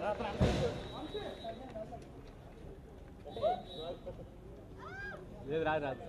లేదు రాదు రాదు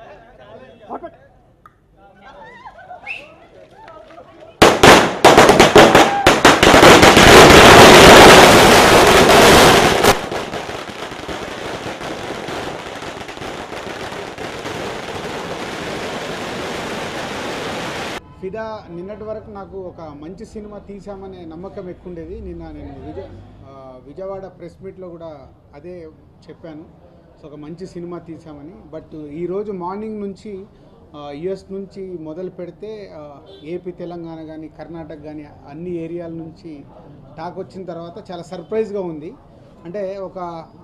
ఫిదా నిన్నటి వరకు నాకు ఒక మంచి సినిమా తీసామనే నమ్మకం ఎక్కువ ఉండేది నిన్న నేను విజయ ఆ, విజయవాడ ప్రెస్ మీట్లో కూడా అదే చెప్పాను సో ఒక మంచి సినిమా తీసామని బట్ ఈరోజు మార్నింగ్ నుంచి యుఎస్ నుంచి మొదలు పెడితే ఆ, ఏపీ తెలంగాణ కానీ కర్ణాటక కానీ అన్ని ఏరియాల నుంచి టాక్ వచ్చిన తర్వాత చాలా సర్ప్రైజ్గా ఉంది అంటే ఒక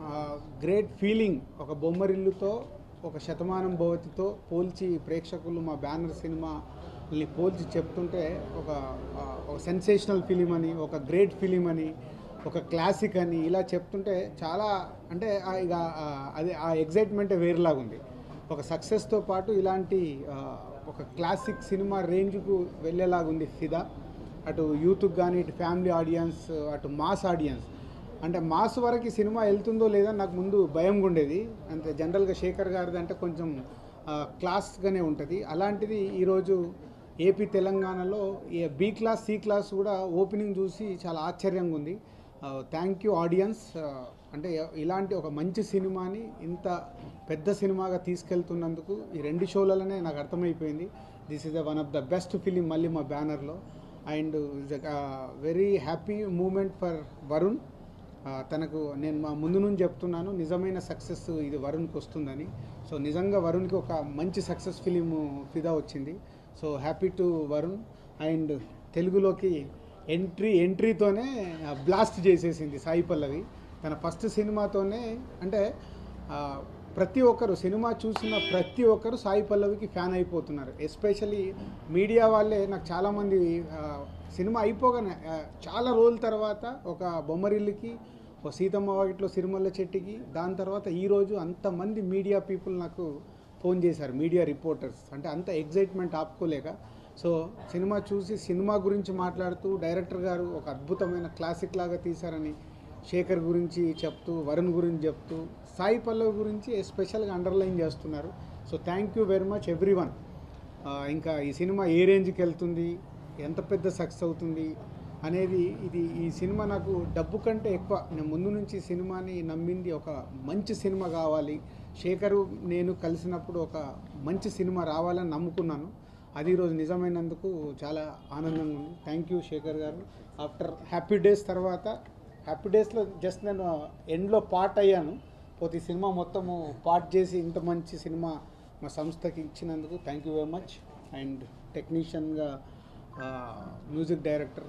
గ్రేట్ ఫీలింగ్ ఒక బొమ్మరిల్లుతో ఒక శతమానం భవతితో పోల్చి ప్రేక్షకులు మా బ్యానర్ సినిమాని పోల్చి చెప్తుంటే ఒక ఆ, ఒక సెన్సేషనల్ ఫిలిం అని ఒక గ్రేట్ ఫిలిం అని ఒక క్లాసిక్ అని ఇలా చెప్తుంటే చాలా అంటే ఆ ఇక ఆ, అది ఆ ఎగ్జైట్మెంటే వేరేలాగా ఉంది ఒక సక్సెస్తో పాటు ఇలాంటి ఆ, ఒక క్లాసిక్ సినిమా రేంజ్కు వెళ్ళేలాగా ఉంది ఫిదా అటు యూత్కి కానీ ఇటు ఫ్యామిలీ ఆడియన్స్ అటు మాస్ ఆడియన్స్ అంటే మాస్ వరకు ఈ సినిమా వెళ్తుందో లేదో నాకు ముందు భయం ఉండేది అంటే జనరల్గా శేఖర్ గారిది అంటే కొంచెం ఆ, క్లాస్గానే ఉంటుంది అలాంటిది ఈరోజు ఏపీ తెలంగాణలో ఈ బి క్లాస్ సి క్లాస్ కూడా ఓపెనింగ్ చూసి చాలా ఆశ్చర్యంగా ఉంది థ్యాంక్ యూ ఆడియన్స్ అంటే ఇలాంటి ఒక మంచి సినిమాని ఇంత పెద్ద సినిమాగా తీసుకెళ్తున్నందుకు ఈ రెండు షోలలోనే నాకు అర్థమైపోయింది this is the one of the best film మళ్ళీ మా బ్యానర్లో and very happy moment for Varun ఆ, తనకు నేను మా ముందు నుంచి చెప్తున్నాను నిజమైన సక్సెస్ ఇది వరుణ్కి వస్తుందని సో నిజంగా వరుణ్కి ఒక మంచి సక్సెస్ ఫిలిం ఫిదా వచ్చింది so happy to Varun and తెలుగులోకి ఎంట్రీ ఎంట్రీతోనే బ్లాస్ట్ చేసేసింది సాయి పల్లవి తన ఫస్ట్ సినిమాతోనే అంటే ఆ, ప్రతి ఒక్కరు సినిమా చూసిన ప్రతి ఒక్కరు సాయి పల్లవికి ఫ్యాన్ అయిపోతున్నారు ఎస్పెషల్లీ మీడియా వాళ్ళే నాకు చాలామంది ఆ, సినిమా అయిపోగానే ఆ, చాలా రోజుల తర్వాత ఒక బొమ్మరిల్లుకి ఒక సీతమ్మ వాకిట్లో సిరిమల్ల చెట్టుకి దాని తర్వాత ఈరోజు అంతమంది మీడియా పీపుల్ నాకు ఫోన్ చేశారు మీడియా రిపోర్టర్స్ అంటే అంత ఎగ్జైట్మెంట్ ఆపుకోలేక సో సినిమా చూసి సినిమా గురించి మాట్లాడుతూ డైరెక్టర్ గారు ఒక అద్భుతమైన క్లాసిక్ లాగా తీశారని శేఖర్ గురించి చెప్తూ వరుణ్ గురించి చెప్తూ సాయి పల్లవి గురించి ఎస్పెషల్గా అండర్లైన్ చేస్తున్నారు so thank you very much everyone ఇంకా ఈ సినిమా ఏ రేంజ్కి వెళ్తుంది ఎంత పెద్ద సక్సెస్ అవుతుంది అనేది ఇది ఈ సినిమా నాకు డబ్బు కంటే ఎక్కువ నేను ముందు నుంచి ఈ సినిమాని నమ్మింది ఒక మంచి సినిమా కావాలి శేఖరు నేను కలిసినప్పుడు ఒక మంచి సినిమా రావాలని నమ్ముకున్నాను అది ఈరోజు నిజమైనందుకు చాలా ఆనందంగా ఉంది thank you Sekhar garu after happy days తర్వాత హ్యాపీ డేస్లో జస్ట్ నేను ఎండ్లో పార్ట్ అయ్యాను పోతే ఈ సినిమా మొత్తము పార్ట్ చేసి ఇంత మంచి సినిమా మా సంస్థకి ఇచ్చినందుకు thank you very much and టెక్నీషియన్గా music director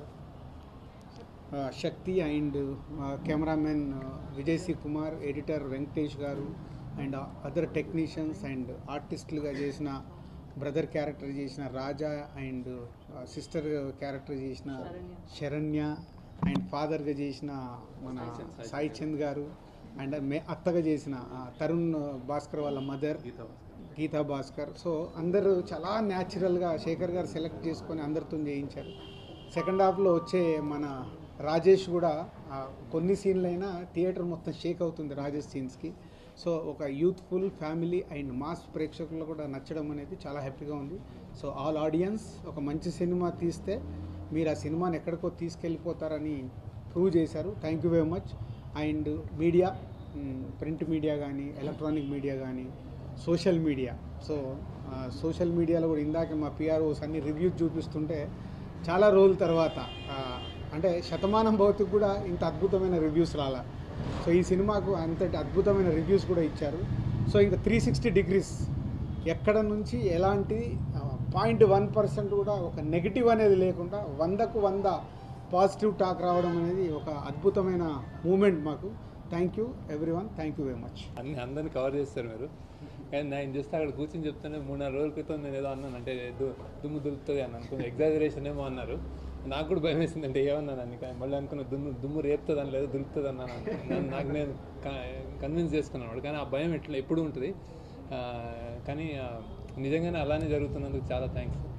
Shakti and cameraman Vijay C Kumar editor Venkatesh garu and other technicians and ఆర్టిస్టులుగా చేసిన బ్రదర్ క్యారెక్టర్ చేసిన రాజా అండ్ సిస్టర్ క్యారెక్టర్ చేసిన శరణ్య అండ్ ఫాదర్గా చేసిన మన సాయి చంద్ గారు అండ్ మే అత్తగా చేసిన ఆ, తరుణ్ భాస్కర్ వాళ్ళ మదర్ గీతా భాస్కర్ సో అందరూ చాలా న్యాచురల్గా శేఖర్ గారు సెలెక్ట్ చేసుకొని అందరితో చేయించారు సెకండ్ హాఫ్లో వచ్చే మన రాజేష్ కూడా ఆ, కొన్ని సీన్లైనా థియేటర్ మొత్తం షేక్ అవుతుంది రాజేష్ సీన్స్కి సో ఒక యూత్ఫుల్ ఫ్యామిలీ అండ్ మాస్ ప్రేక్షకులు కూడా నచ్చడం అనేది చాలా హ్యాపీగా ఉంది సో ఆల్ ఆడియన్స్ ఒక మంచి సినిమా తీస్తే మీరు ఆ సినిమాని ఎక్కడికో తీసుకెళ్ళిపోతారని ప్రూవ్ చేశారు thank you very much and media print media కానీ ఎలక్ట్రానిక్ మీడియా కానీ సోషల్ మీడియా సో సోషల్ మీడియాలో కూడా ఇందాక మా పిఆర్ఓస్ అన్ని రివ్యూస్ చూపిస్తుంటే చాలా రోజుల తర్వాత ఆ, అంటే శతమానం భౌతికి కూడా ఇంత అద్భుతమైన రివ్యూస్ రాలా సో ఈ సినిమాకు అంతటి అద్భుతమైన రివ్యూస్ కూడా ఇచ్చారు సో ఇంకా త్రీ సిక్స్టీ డిగ్రీస్ ఎక్కడ నుంచి ఎలాంటి పాయింట్ వన్ పర్సెంట్ కూడా ఒక నెగిటివ్ అనేది లేకుండా వందకు వంద పాజిటివ్ టాక్ రావడం అనేది ఒక అద్భుతమైన మూమెంట్ మాకు thank you everyone thank you very much అన్ని అందరిని కవర్ చేస్తారు మీరు కానీ నేను జస్ట్ అక్కడ కూర్చొని చెప్తానే మూడు నాలుగు రోజుల క్రితం నేను ఏదో అన్నాను అంటే దు- దుమ్ము దులుపుతుంది అని అనుకున్నాను ఎగ్జాజరేషన్ ఏమో అన్నారు నాకు కూడా భయం వేసింది అంటే ఏమన్నాను అని కానీ మళ్ళీ అనుకున్న దుమ్ము దుమ్ము రేపుతుంది అని లేదు దులుపుతుంది అన్నాను నన్ను నాకు నేను కన్విన్స్ చేసుకున్నాను కానీ ఆ భయం ఎట్లా ఎప్పుడు ఉంటుంది ఆ, కానీ ఆ, నిజంగానే అలానే జరుగుతున్నందుకు చాలా థ్యాంక్స్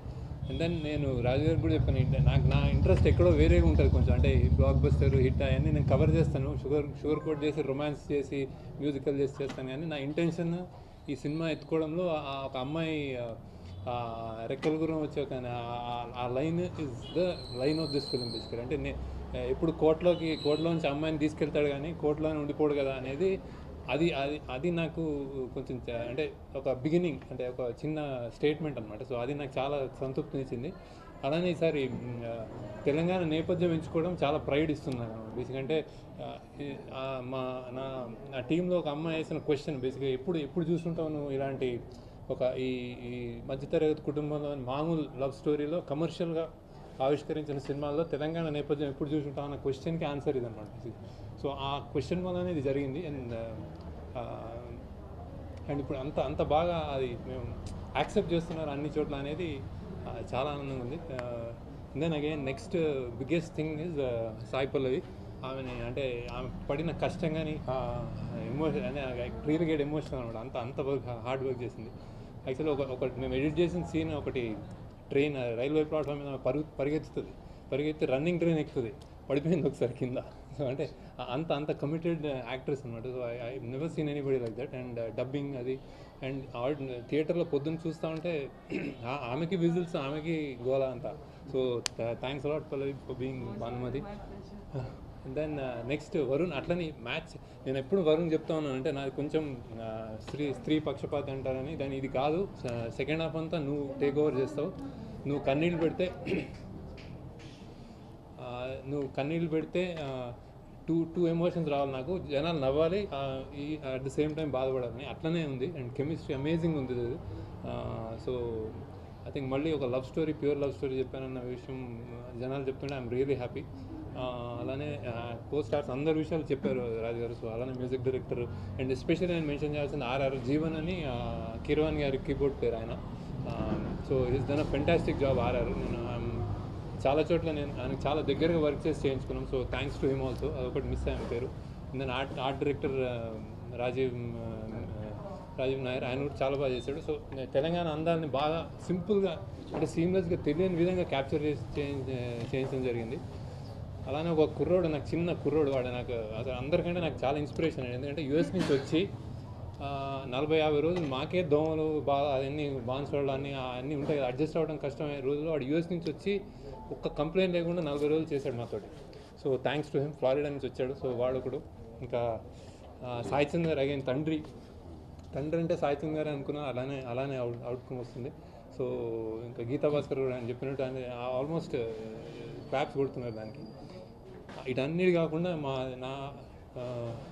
అండ్ దెన్ నేను రాజు గారికి కూడా చెప్పాను ఏంటంటే నాకు నా ఇంట్రెస్ట్ ఎక్కడో వేరేగా ఉంటుంది కొంచెం అంటే ఈ బ్లాక్ బస్టర్ హిట్ అవన్నీ నేను కవర్ చేస్తాను షుగర్ షుగర్ కోట్ చేసి రొమాన్స్ చేసి మ్యూజికల్ చేసి చేస్తాను కానీ నా ఇంటెన్షన్ ఈ సినిమా ఎత్తుకోవడంలో ఆ ఒక అమ్మాయి ఆ రెక్కల గురం వచ్చే ఒక ఆ- ఆ line is the line of this film basically అంటే నే ఎప్పుడు కోర్టులోకి కోర్టులోంచి అమ్మాయిని తీసుకెళ్తాడు కానీ కోర్టులోనే ఉండిపోడు కదా అనేది అది అది అది నాకు కొంచెం చ- అంటే ఒక బిగినింగ్ అంటే ఒక చిన్న స్టేట్మెంట్ అనమాట సో అది నాకు చాలా సంతృప్తినిచ్చింది అలానే ఈసారి మ్, ఆ, తెలంగాణ నేపథ్యం ఎంచుకోవడం చాలా ప్రైడ్ ఇస్తుంది నాకు బేసిక్ అంటే ఆ, ఈ- ఆ, మా నా నా టీంలో ఒక అమ్మాయి వేసిన క్వశ్చన్ బేసిక్గా ఎప్పుడు ఎప్పుడు చూస్తుంటావు నువ్వు ఇలాంటి ఒక ఈ ఈ మధ్యతరగతి కుటుంబంలో మామూలు లవ్ స్టోరీలో కమర్షియల్గా ఆవిష్కరించిన సినిమాల్లో తెలంగాణ నేపథ్యం ఎప్పుడు చూసుంటాం అన్న క్వశ్చన్కి ఆన్సర్ ఇది అనమాట సో ఆ క్వశ్చన్ వల్లనే ఇది జరిగింది అండ్ అండ్ ఇప్పుడు అంత అంత బాగా అది మేము యాక్సెప్ట్ చేస్తున్నారు అన్ని చోట్ల అనేది ఆ, చాలా ఆనందంగా ఉంది then again next biggest thing is Sai Pallavi ఆమెని అంటే ఆమె పడిన కష్టం కానీ ఎమోషన్ అంటే క్లియర్ గేట్ ఎమోషన్ అనమాట అంత అంత వర్క్ హార్డ్ వర్క్ చేసింది యాక్చువల్లీ ఒక ఒక మేము ఎడిట్ చేసిన సీన్ ఒకటి ట్రైన్ రైల్వే ప్లాట్ఫామ్ మీద పరుగు పరిగెత్తుతుంది పరిగెత్తి రన్నింగ్ ట్రైన్ ఎక్కుతుంది పడిపోయింది ఒకసారి కింద సో అంటే ఆ- అంత అంత కమిటెడ్ యాక్ట్రెస్ అనమాట so I never seen anybody like that and dubbing అది అండ్ ఆవిడ థియేటర్లో పొద్దున్న చూస్తూ ఉంటే ఆ- ఆమెకి విజిల్స్ ఆమెకి గోలా అంత so thanks a lot Pallavi for being Bhanumathi then next Varun అట్లని మ్యాచ్ నేను ఎప్పుడు వరుణ్ చెప్తా ఉన్నాను అంటే నాది కొంచెం ఆ, స్త్రీ స్త్రీ పక్షపాతి అంటారని దాని ఇది కాదు సెకండ్ హాఫ్ అంతా నువ్వు టేక్ ఓవర్ చేస్తావు నువ్వు కన్నీళ్ళు పెడితే ఆ, నువ్వు కన్నీళ్ళు పెడితే టూ టూ ఎమోషన్స్ రావాలి నాకు జనాలు నవ్వాలి ఆ, ఈ అట్ ద సేమ్ టైం బాధపడాలని అట్లనే ఉంది అండ్ కెమిస్ట్రీ అమేజింగ్ ఉంది ఇది సో ఐ థింక్ మళ్ళీ ఒక love story pure love story చెప్పానన్న విషయం ఆ, జనాలు చెప్తుంటే ఐఎమ్ రియలీ హ్యాపీ అలానే కో స్టార్స్ అందరు విషయాలు చెప్పారు రాజు గారు సో అలానే మ్యూజిక్ డైరెక్టర్ అండ్ ఎస్పెషల్లీ నేను మెన్షన్ చేయాల్సిన ఆర్ఆర్ జీవన్ అని ఆ, కిరవాన్ గారి కీబోర్డ్ పేరు ఆయన so is then a fantastic job RR నేను I'm చాలా చోట్ల నేను ఆయనకు చాలా దగ్గరగా వర్క్ చేసి చేయించుకున్నాం so thanks to him also అదొకటి మిస్ అయ్యాను పేరు నేను ఆర్ట్ ఆర్ట్ డైరెక్టర్ రాజీవ్ ఆ, రాజీవ్ నాయర్ ఆయన కూడా చాలా బాగా చేశాడు సో నేను తెలంగాణ అందాలని బాగా సింపుల్గా అంటే సీమ్లెస్గా తెలియని విధంగా క్యాప్చర్ చేసి చేయించ- చేయించడం జరిగింది అలానే ఒక కుర్రోడు నాకు చిన్న కుర్రోడు వాడు నాకు అసలు అందరికంటే నాకు చాలా ఇన్స్పిరేషన్ ఎందుకంటే యూఎస్ నుంచి వచ్చి ఆ, నలభై యాభై రోజులు మాకే దోమలు బాగా అవన్నీ బాన్సోళ్ళు అన్నీ అన్నీ ఉంటాయి కదా అడ్జస్ట్ అవ్వడం కష్టమైన రోజుల్లో వాడు యూఎస్ నుంచి వచ్చి ఒక్క కంప్లైంట్ లేకుండా నలభై రోజులు చేశాడు మాతోటి so thanks to him Florida నుంచి వచ్చాడు సో వాడు ఒకడు ఇంకా ఆ, సాయి చంద్ గారు అగైన్ తండ్రి తండ్రి అంటే సాయి చంద్ గారు అనుకున్నా అలానే అలానే అవుట్ అవుట్కమ్ వస్తుంది సో ఇంకా గీతా భాస్కర్ కూడా ఆయన చెప్పినట్టు ఆయన ఆల్మోస్ట్ క్లాప్స్ కొడుతున్నారు దానికి ఇటన్నిటి కాకుండా మా నా ఆ,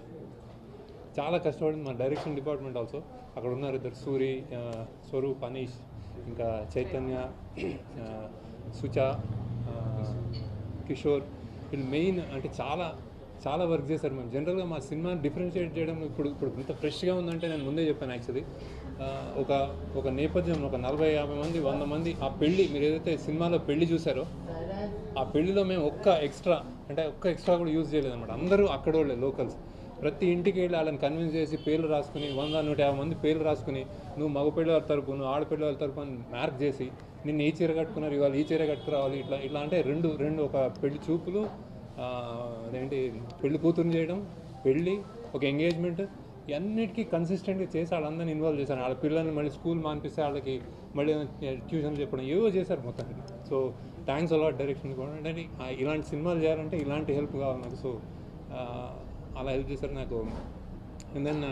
చాలా కష్టపడింది మా డైరెక్షన్ డిపార్ట్మెంట్ ఆల్సో అక్కడ ఉన్నారు ఇద్దరు సూరి ఆ, స్వరూప్ అనీష్ ఇంకా చైతన్య ఆ, సుచ ఆ, కిషోర్ వీళ్ళు మెయిన్ అంటే చాలా చాలా వర్క్ చేశారు మేము జనరల్గా మా సినిమాని డిఫరెన్షియేట్ చేయడం ఇప్పుడు ఇప్పుడు ఇంత ఫ్రెష్గా ఉందంటే నేను ముందే చెప్పాను యాక్చువల్లీ ఒక ఒక నేపథ్యం ఒక నలభై యాభై మంది వంద మంది ఆ పెళ్ళి మీరు ఏదైతే సినిమాలో పెళ్లి చూసారో ఆ పెళ్లిలో మేము ఒక్క ఎక్స్ట్రా అంటే ఒక్క ఎక్స్ట్రా కూడా యూజ్ చేయలేదు అనమాట అందరూ అక్కడ వాళ్ళే లోకల్స్ ప్రతి ఇంటికి వెళ్ళి వాళ్ళని కన్విన్స్ చేసి పేర్లు రాసుకుని వంద నూట యాభై మంది పేర్లు రాసుకుని నువ్వు మగపిల్లల తరపు నువ్వు ఆడపిల్లల తరపు అని మార్క్ చేసి నిన్ను ఈ చీర కట్టుకున్నారు ఇవాళ ఈ చీర కట్టుకురావాలి ఇట్లా ఇట్లా అంటే రెండు రెండు ఒక పెళ్లి చూపులు ఆ, అదేంటి పెళ్లి కూతురుని చేయడం పెళ్ళి ఒక ఎంగేజ్మెంట్ ఇవన్నిటికీ కన్సిస్టెంట్గా చేసి వాళ్ళందరినీ ఇన్వాల్వ్ చేశారు వాళ్ళ పిల్లల్ని మళ్ళీ స్కూల్ మానిపిస్తే వాళ్ళకి మళ్ళీ ట్యూషన్ చెప్పడం ఏవో చేశారు మొత్తానికి సో థ్యాంక్స్ అలాట్ డైరెక్షన్ కూడా అంటే ఆ ఇలాంటి సినిమాలు చేయాలంటే ఇలాంటి హెల్ప్ కావాలి నాకు సో అలా హెల్ప్ చేశారు నాకు and then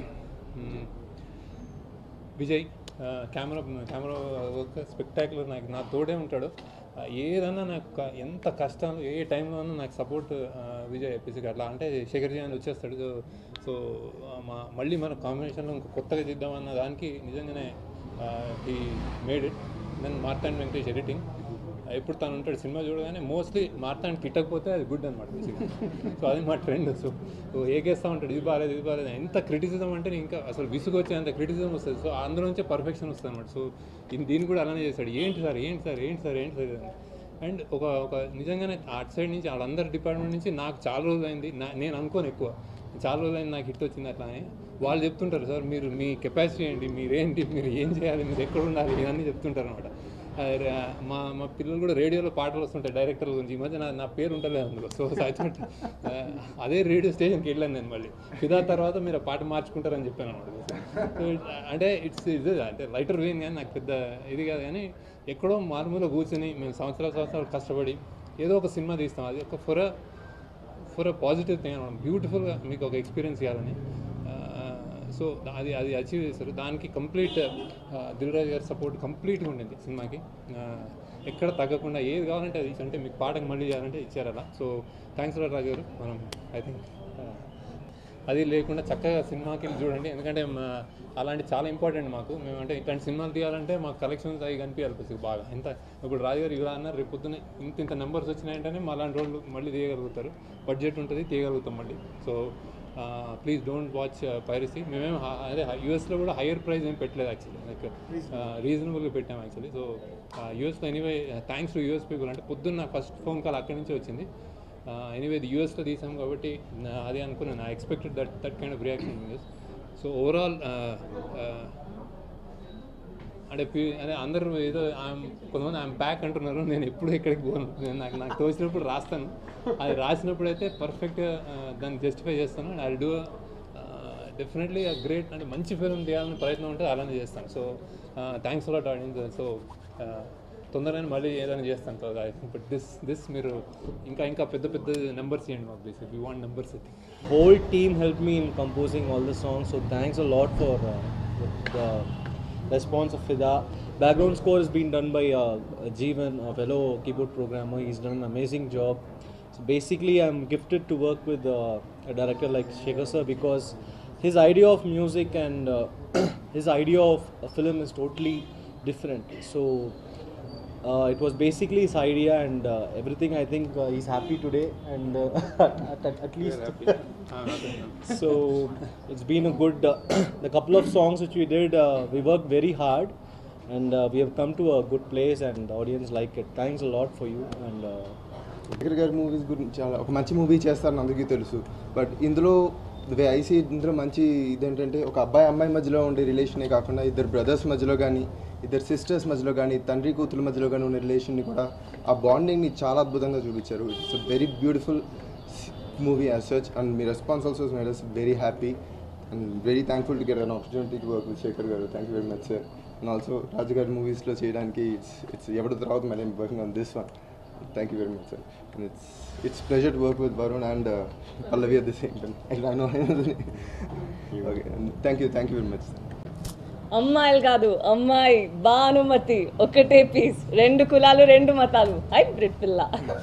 Vijay camera camera work spectacular నాకు నా తోడే ఉంటాడు ఆ, ఏదన్నా నాకు క- ఎంత కష్టాలు ఏ టైంలో అన్నా నాకు సపోర్ట్ విజయ్ ఎపిసిక్ అట్లా అంటే శేఖర్ జయాన్ వచ్చేస్తాడు సో సో ఆ, మా మళ్ళీ మన కాంబినేషన్లో ఇంకో కొత్తగా చేద్దామన్న దానికి నిజంగానే ఈ made it then Marthand Venkatesh editing ఎప్పుడు తను ఉంటాడు సినిమా చూడగానే మోస్ట్లీ మార్తాండ్ తిట్టకపోతే అది గుడ్ అనమాట సో అది మా ట్రెండ్ సో సో ఏగేస్తూ ఉంటాడు ఇది బాగాలేదు ఇది బాగాలేదు ఎంత క్రిటిసిజం అంటే ఇంకా అసలు విసుగు వచ్చేంత క్రిటిసిజం వస్తుంది సో అందులో నుంచే పర్ఫెక్షన్ వస్తుంది అనమాట సో దీన్ని దీన్ని కూడా అలానే చేశాడు ఏంటి సార్ ఏంటి సార్ ఏంటి సార్ ఏంటి సార్ అండ్ ఒక ఒక నిజంగానే అటు సైడ్ నుంచి వాళ్ళందరి డిపార్ట్మెంట్ నుంచి నాకు చాలా రోజులు అయింది నా నేను అనుకోను ఎక్కువ చాలా రోజులు అయింది నాకు హిట్ వచ్చింది అట్లా అని వాళ్ళు చెప్తుంటారు సార్ మీరు మీ కెపాసిటీ ఏంటి మీరేంటి మీరు ఏం చేయాలి మీరు ఎక్కడ ఉండాలి ఇవన్నీ చెప్తుంటారు అనమాట ఆ, రే- మా మా పిల్లలు కూడా రేడియోలో పాటలు వస్తుంటాయి డైరెక్టర్ల గురించి ఈ మధ్య నా నా పేరు ఉంటలేదు అందులో సో సచ్చినట్టు ఆ, అదే రేడియో స్టేషన్కి వెళ్ళాను నేను మళ్ళీ ఫిదా తర్వాత మీరు ఆ పాట మార్చుకుంటారని చెప్పాను అనమాట సో అంటే ఇట్స్ ఇది అంటే లైటర్ వేన్ కానీ నాకు పెద్ద ఇది కాదు కానీ ఎక్కడో మారుమూల కూర్చొని మేము సంవత్సరాల సంవత్సరాలు కష్టపడి ఏదో ఒక సినిమా తీస్తాం అది ఒక for for a positive thing అనమాట బ్యూటిఫుల్గా మీకు ఒక ఎక్స్పీరియన్స్ ఇవ్వాలని సో అది అది అచీవ్ చేశారు దానికి కంప్లీట్ దిల్రాజ్ గారి సపోర్ట్ కంప్లీట్గా ఉండింది సినిమాకి ఆ, ఎక్కడ తగ్గకుండా ఏది కావాలంటే అది అంటే మీకు పాటకు మళ్ళీ చేయాలంటే ఇచ్చారు అలా సో థ్యాంక్స్ రాజు గారు మనం ఐ థింక్ అది లేకుండా చక్కగా సినిమాకి వెళ్ళి చూడండి ఎందుకంటే మా- అలాంటి చాలా ఇంపార్టెంట్ మాకు మేము అంటే ఇట్లాంటి సినిమాలు తీయాలంటే మాకు కలెక్షన్స్ అవి కనిపించాలి కొద్దిగా బాగా ఎంత ఇప్పుడు రాజు గారు ఇలా అన్నారు రేపు పొద్దున్న ఇంత ఇంత నెంబర్స్ వచ్చినాయంటేనే మా అలాంటి రోజులు మళ్ళీ తీయగలుగుతారు బడ్జెట్ ఉంటుంది తీయగలుగుతాం మళ్ళీ so please don't watch piracy మేమేం హ- అదే యూఎస్లో కూడా హయ్యర్ ప్రైస్ ఏం పెట్టలేదు యాక్చువల్లీ లైక్ రీజనబుల్గా పెట్టాం యాక్చువల్లీ సో యూఎస్లో anyway thanks to US people అంటే పొద్దున్న ఫస్ట్ ఫోన్ కాల్ అక్కడి నుంచి వచ్చింది ఎనీవే ఇది యూఎస్లో తీసాం కాబట్టి నా- అదే అనుకున్నాను I expected that that kind of reaction US so overall అంటే పి- అదే అందరూ ఏదో ఐఎమ్ కొంతమంది ఐఎమ్ బ్యాక్ అంటున్నారు నేను ఎప్పుడు ఎక్కడికి పోను నేను నాకు నాకు తోచినప్పుడు రాస్తాను అది రాసినప్పుడు అయితే పర్ఫెక్ట్గా దాన్ని జస్టిఫై చేస్తాను and I do definitely great అంటే మంచి ఫిల్మ్ తీయాలని ప్రయత్నం ఉంటుంది అలానే చేస్తాను so thanks a lot audience so తొందరగానే మళ్ళీ ఏదైనా చేస్తాను సో బట్ దిస్ దిస్ మీరు ఇంకా ఇంకా పెద్ద పెద్ద నెంబర్స్ ఇవ్వండి మాకు ప్లీజ్ యూ వాంట్ నెంబర్స్ అయితే whole team helped me in composing all the songs so thanks a lot for uh, the response of fida background score has been done by uh, jeevan a fellow keyboard programmer he's done an amazing job so basically i'm gifted to work with uh, a director like shekhar sir because his idea of music and uh, his idea of a film is totally different so uh, it was basically his idea and uh, everything i think uh, he's happy today and uh, at, at, at least so it's been a good uh, the couple of songs which we did uh, we worked very hard and uh, we have come to a good place and the audience like it thanks a lot for you and uh, Shekar గారి movies గురించి చాలా ఒక మంచి movie చేస్తారని అందరికీ తెలుసు but ఇందులో వే IC ఇందులో మంచి ఇదేంటంటే ఒక అబ్బాయి అమ్మాయి మధ్యలో ఉండే రిలేషనే కాకుండా ఇద్దరు బ్రదర్స్ మధ్యలో కానీ ఇద్దరు సిస్టర్స్ మధ్యలో కానీ తండ్రి కూతురు మధ్యలో కానీ ఉన్న రిలేషన్ని కూడా ఆ బాండింగ్ని చాలా అద్భుతంగా చూపించారు it's a very beautiful movie as such and మీ response also made us very happy and very thankful to get an opportunity to work with Shekar garu thank you very much sir and also Raju గారి మూవీస్లో చేయడానికి it's it's ఎవరి తర్వాత మళ్ళీ working on this one thank you very much sir and it's it's pleasure to work with Varun and Pallavi at the same time I know okay thank you thank you very much sir అమ్మాయిలు కాదు అమ్మాయి భానుమతి ఒకటే piece రెండు కులాలు రెండు మతాలు hybrid పిల్ల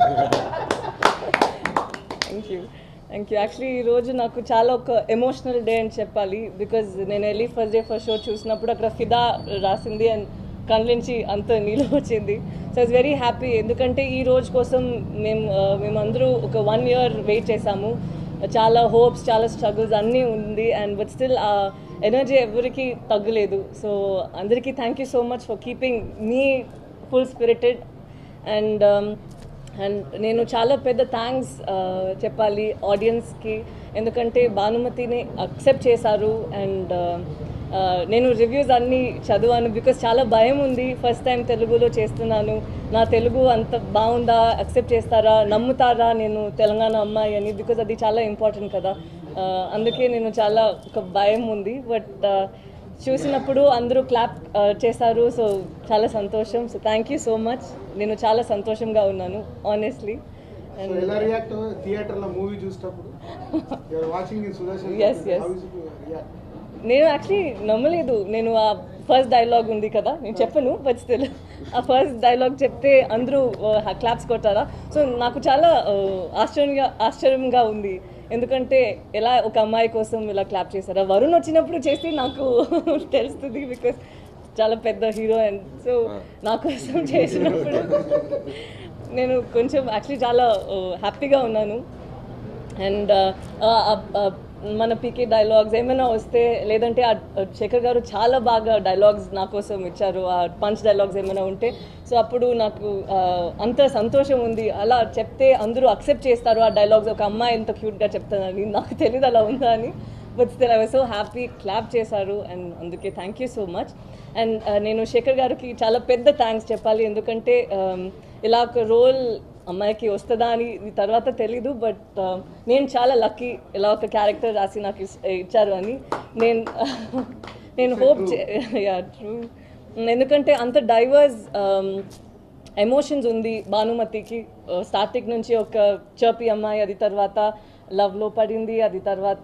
thank you thank you actually ఈరోజు నాకు చాలా ఒక ఎమోషనల్ డే అని చెప్పాలి బికాజ్ నేను వెళ్ళి ఫస్ట్ డే ఫస్ట్ షో చూసినప్పుడు అక్కడ ఫిదా రాసింది అండ్ కళ్ళ నుంచి అంత నీళ్ళు వచ్చింది సో ఇట్స్ వెరీ హ్యాపీ ఎందుకంటే ఈ రోజు కోసం మేము ఆ, మేమందరూ ఒక వన్ ఇయర్ వెయిట్ చేసాము చాలా హోప్స్ చాలా స్ట్రగుల్స్ అన్నీ ఉంది అండ్ బట్ స్టిల్ ఆ ఎనర్జీ ఎవరికి తగ్గలేదు సో అందరికీ thank you so much for keeping me full spirited and and నేను చాలా పెద్ద థ్యాంక్స్ చెప్పాలి ఆడియన్స్కి ఎందుకంటే భానుమతిని అక్సెప్ట్ చేశారు అండ్ నేను రివ్యూస్ అన్నీ చదివాను బికాస్ చాలా భయం ఉంది ఫస్ట్ టైం తెలుగులో చేస్తున్నాను నా తెలుగు అంత బాగుందా అక్సెప్ట్ చేస్తారా నమ్ముతారా నేను తెలంగాణ అమ్మాయి అని బికాస్ అది చాలా ఇంపార్టెంట్ కదా ఆ, అందుకే నేను చాలా ఒక భయం ఉంది బట్ చూసినప్పుడు అందరూ క్లాప్ చేశారు సో చాలా సంతోషం so thank you so much నేను చాలా సంతోషంగా ఉన్నాను ఆనెస్ట్లీ సో ఎలా రియాక్ట్ థియేటర్లో మూవీ చూసేటప్పుడు you're watching in Sudarshan Yes, yes. React నేను యాక్చువల్లీ నమ్మలేదు నేను ఆ ఫస్ట్ డైలాగ్ ఉంది కదా నేను చెప్పను బట్ స్టిల్ ఆ ఫస్ట్ డైలాగ్ చెప్తే అందరూ క్లాప్స్ కొట్టారా సో నాకు చాలా ఆ, ఆశ్చర్యంగా ఆశ్చర్యంగా ఉంది ఎందుకంటే ఎలా ఒక అమ్మాయి కోసం ఇలా క్లాప్ చేశారా వరుణ్ వచ్చినప్పుడు చేస్తే నాకు తెలుస్తుంది బికాస్ చాలా పెద్ద హీరో అండ్ సో నా కోసం చేసినప్పుడు నేను కొంచెం యాక్చువల్లీ చాలా హ్యాపీగా ఉన్నాను అండ్ మన పీకే డైలాగ్స్ ఏమైనా వస్తే లేదంటే ఆ శేఖర్ గారు చాలా బాగా డైలాగ్స్ నా కోసం ఇచ్చారు ఆ పంచ్ డైలాగ్స్ ఏమైనా ఉంటే సో అప్పుడు నాకు ఆ, అంత సంతోషం ఉంది అలా చెప్తే అందరూ అక్సెప్ట్ చేస్తారు ఆ డైలాగ్స్ ఒక అమ్మాయి ఎంత క్యూట్గా చెప్తానని నాకు తెలియదు అలా ఉందా అని but still I was so happy clap చేశారు అండ్ అందుకే thank you so much and నేను శేఖర్ గారికి చాలా పెద్ద థ్యాంక్స్ చెప్పాలి ఎందుకంటే um, ఇలా ఒక రోల్ అమ్మాయికి వస్తుందా అని ఇది తర్వాత తెలీదు బట్ నేను చాలా లక్కీ ఇలా ఒక క్యారెక్టర్ రాసి నాకు ఇస్- ఇచ్చారు అని నేను నేను హోప్ యా ట్రూ ఎందుకంటే అంత డైవర్స్ ఎమోషన్స్ ఉంది భానుమతికి స్టార్టింగ్ నుంచి ఒక చర్పి అమ్మాయి అది తర్వాత లవ్లో పడింది అది తర్వాత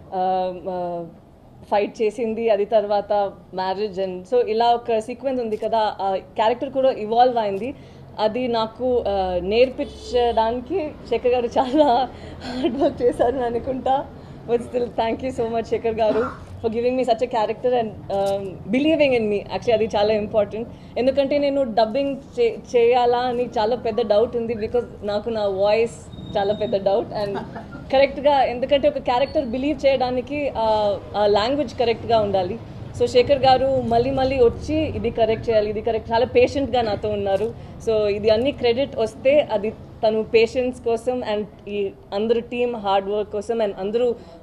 ఫైట్ చేసింది అది తర్వాత మ్యారేజ్ అండ్ సో ఇలా ఒక సీక్వెన్స్ ఉంది కదా ఆ క్యారెక్టర్ కూడా ఇవాల్వ్ అయింది అది నాకు ఆ, నేర్పించడానికి శేఖర్ గారు చాలా హార్డ్ వర్క్ చేశారు అనుకుంటా but still thank you so much Shekar garu for giving me such a character and believing in me actually అది చాలా ఇంపార్టెంట్ ఎందుకంటే నేను డబ్బింగ్ చేయాలా అని చాలా పెద్ద డౌట్ ఉంది బికాజ్ నాకు నా వాయిస్ చాలా పెద్ద డౌట్ అండ్ కరెక్ట్గా ఎందుకంటే ఒక క్యారెక్టర్ బిలీవ్ చేయడానికి ఆ లాంగ్వేజ్ కరెక్ట్గా ఉండాలి సో శేఖర్ గారు మళ్ళీ మళ్ళీ వచ్చి ఇది కరెక్ట్ చేయాలి ఇది కరెక్ట్ చాలా పేషెంట్గా నాతో ఉన్నారు సో ఇది అన్ని క్రెడిట్ వస్తే అది తను పేషెన్స్ కోసం అండ్ ఈ అందరు టీమ్ హార్డ్ వర్క్ కోసం అండ్ అందరూ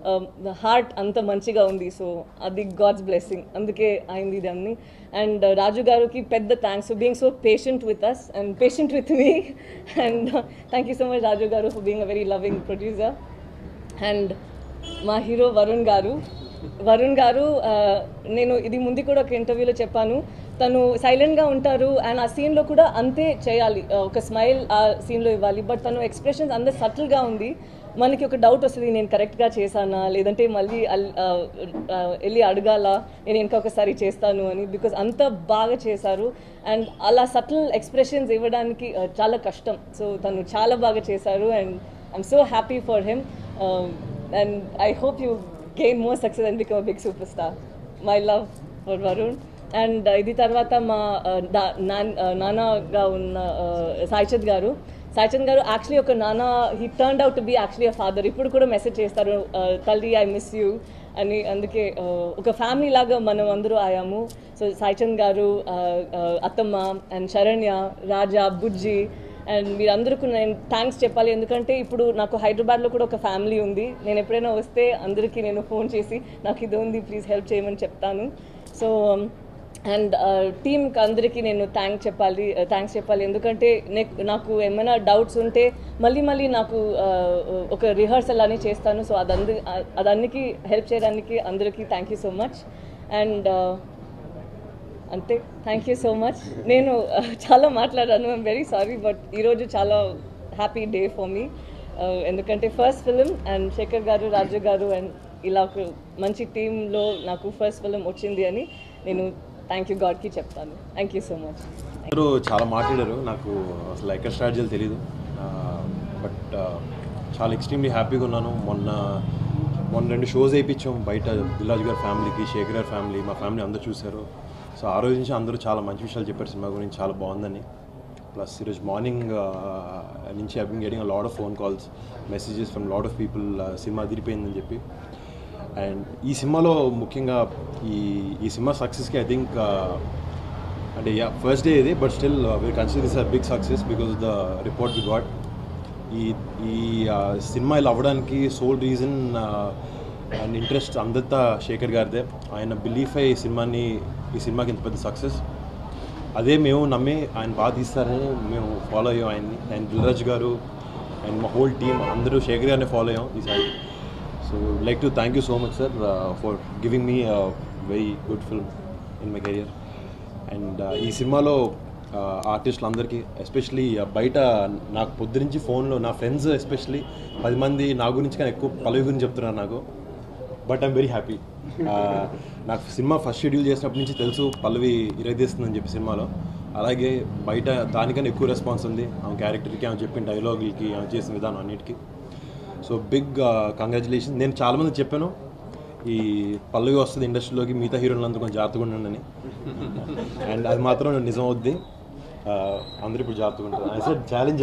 హార్ట్ అంత మంచిగా ఉంది సో అది గాడ్స్ బ్లెస్సింగ్ అందుకే అయింది ఇది అన్ని అండ్ రాజు గారికి పెద్ద thanks for being so patient with us and patient with me and thank you so much Raju garu for being a very loving producer and మా హీరో వరుణ్ గారు వరుణ్ గారు ఆ, నేను ఇది ముందు కూడా ఒక ఇంటర్వ్యూలో చెప్పాను తను సైలెంట్గా ఉంటారు అండ్ ఆ సీన్లో కూడా అంతే చేయాలి ఆ, ఒక స్మైల్ ఆ సీన్లో ఇవ్వాలి బట్ తను ఎక్స్ప్రెషన్స్ అంత సటిల్గా ఉంది మనకి ఒక డౌట్ వస్తుంది నేను కరెక్ట్గా చేశానా లేదంటే మళ్ళీ అల్- ఆ, ఆ, వెళ్ళి అడగాల నేను ఇంకొకసారి చేస్తాను అని బికాజ్ అంత బాగా చేశారు అండ్ అలా సటిల్ ఎక్స్ప్రెషన్స్ ఇవ్వడానికి ఆ, చాలా కష్టం సో తను చాలా బాగా చేశారు and I'm so happy for him and I hope you gain more success and become big super star my love for Varun and ఇది తర్వాత మా uh, దా- నాన్- uh, నాన్నగా ఉన్న uh, సాయిచంద్ గారు సాయిచంద్ గారు యాక్చువల్లీ ఒక నాన్న he turn out to be actually a father ఇప్పుడు కూడా మెసేజ్ చేస్తారు uh, తల్లి ఐ మిస్ యూ అని అందుకే uh, ఒక ఫ్యామిలీ లాగా మనం అందరూ ఆయాము సో సాయిచంద్ గారు uh, uh, అత్తమ్మ అండ్ శరణ్య రాజా బుజ్జి అండ్ మీరందరికీ నేను థ్యాంక్స్ చెప్పాలి ఎందుకంటే ఇప్పుడు నాకు హైదరాబాద్లో కూడా ఒక ఫ్యామిలీ ఉంది నేను ఎప్పుడైనా వస్తే అందరికీ నేను ఫోన్ చేసి నాకు ఇది ఉంది ప్లీజ్ హెల్ప్ చేయమని చెప్తాను సో అండ్ టీమ్కి అందరికీ నేను థ్యాంక్ చెప్పాలి థ్యాంక్స్ చెప్పాలి ఎందుకంటే నెక్- నాకు ఏమైనా డౌట్స్ ఉంటే మళ్ళీ మళ్ళీ నాకు uh, ఒక రిహర్సల్ అని చేస్తాను సో అదందు అదన్నికి హెల్ప్ చేయడానికి అందరికీ thank you so much and అంతే థ్యాంక్ యూ సో మచ్ నేను uh, చాలా మాట్లాడాను ఐమ్ వెరీ సారీ బట్ ఈరోజు చాలా హ్యాపీ డే ఫర్ మీ ఎందుకంటే ఫస్ట్ ఫిలిం అండ్ శేఖర్ గారు రాజు గారు అండ్ ఇలా ఒక మంచి టీంలో నాకు ఫస్ట్ ఫిలిం వచ్చింది అని నేను థ్యాంక్ యూ గాడ్కి చెప్తాను థ్యాంక్ యూ సో మచ్ అందరూ చాలా మాట్లాడారు నాకు అసలు ఎక్కడ స్టార్ట్ చేయాలి తెలీదు బట్ చాలా ఎక్స్ట్రీమ్లీ హ్యాపీగా ఉన్నాను మొన్న మొన్న రెండు షోస్ వేయించాం బయట దిల్లాజ్ గారి ఫ్యామిలీకి శేఖర్ గారి ఫ్యామిలీ మా ఫ్యామిలీ అందరూ చూశారు సో ఆ రోజు నుంచి అందరూ చాలా మంచి విషయాలు చెప్పారు సినిమా గురించి చాలా బాగుందని ప్లస్ ఈరోజు మార్నింగ్ నుంచి I been getting lot of phone calls messages from lot of people సినిమా అదిరిపోయిందని చెప్పి అండ్ ఈ సినిమాలో ముఖ్యంగా ఈ ఈ సినిమా సక్సెస్కి ఐ థింక్ అంటే యా ఫస్ట్ డే ఇది but still we consider this a big success because the report we got ఈ ఈ uh, సినిమా ఇలా అవ్వడానికి సోల్ రీజన్ అండ్ ఇంట్రెస్ట్ అందంతా శేఖర్ గారిదే ఆయన బిలీఫ్ అయ్యి ఈ సినిమాని ఈ సినిమాకి ఇంత పెద్ద సక్సెస్ అదే మేము నమ్మి ఆయన బాగా తీస్తారని మేము ఫాలో అయ్యాం ఆయన్ని అండ్ దిల్రాజ్ గారు అండ్ మా హోల్ టీమ్ అందరూ శేఖర్ గారిని ఫాలో అయ్యాం ఈసారి so like to thank you so much sir for giving me very good film in my career and ఈ సినిమాలో ఆర్టిస్టులు అందరికీ ఎస్పెషలీ బయట నాకు పొద్దునుంచి ఫోన్లో నా ఫ్రెండ్స్ ఎస్పెషలీ పది మంది నా గురించి కానీ ఎక్కువ పల్లవి గురించి చెప్తున్నారు నాకు బట్ ఐమ్ వెరీ హ్యాపీ నాకు సినిమా ఫస్ట్ షెడ్యూల్ చేసినప్పటి నుంచి తెలుసు పల్లవి ఇరగదీస్తుందని చెప్పి సినిమాలో అలాగే బయట దానికన్నా ఎక్కువ రెస్పాన్స్ ఉంది ఆమె క్యారెక్టర్కి ఆమె చెప్పిన డైలాగులకి ఆమె చేసిన విధానం అన్నిటికీ సో బిగ్ కంగ్రాచులేషన్ నేను చాలామంది చెప్పాను ఈ పల్లవి వస్తుంది ఇండస్ట్రీలోకి మిగతా హీరోలందరూ కొంచెం జాగ్రత్తగా ఉండండి అండ్ అది మాత్రం నిజం అవుద్ది అందరూ ఇప్పుడు జాగ్రత్తగా ఉంటారు ఐ సెడ్ ఛాలెంజ్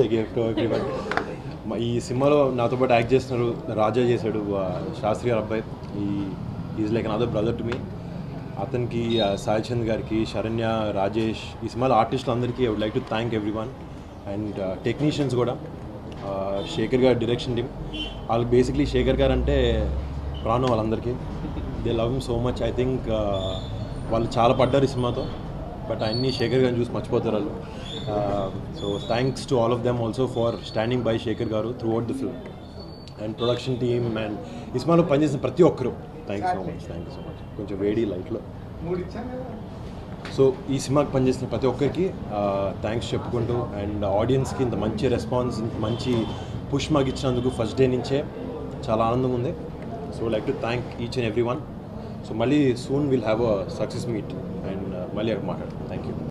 ఈ సినిమాలో నాతో పాటు యాక్ట్ చేస్తున్నారు రాజా చేశాడు ఆ, శాస్త్రి గారు అబ్బాయి ఈ is like another brother to me అతనికి ఆ, సాయి చంద్ గారికి శరణ్య రాజేష్ ఈ సినిమాలో ఆర్టిస్టులు అందరికీ I would like to thank everyone and technicians కూడా ఆ, శేఖర్ గారి డైరెక్షన్ టీమ్ వాళ్ళకి బేసిక్లీ శేఖర్ గారు అంటే ప్రాణం వాళ్ళందరికీ they love so much I think వాళ్ళు చాలా పడ్డారు ఈ సినిమాతో బట్ అన్ని శేఖర్ గారిని చూసి మర్చిపోతారు వాళ్ళు so thanks to all of them also for standing by Shekar garu throughout the film and production team and ఈ సినిమాలో పనిచేసిన ప్రతి ఒక్కరు thank you so much thank you so much కొంచెం వేడి లైట్లో మూడు ఇచ్చాను కదా సో ఈ సినిమాకి పనిచేసిన ప్రతి ఒక్కరికి థ్యాంక్స్ చెప్పుకుంటూ అండ్ ఆడియన్స్కి ఇంత మంచి రెస్పాన్స్ ఇంత మంచి పుష్ మాకు ఇచ్చినందుకు ఫస్ట్ డే నుంచే చాలా ఆనందంగా ఉంది so like to thank each and every one so మళ్ళీ soon will have a success meet and మళ్ళీ అక్కడ మాట్లాడతాం థ్యాంక్ యూ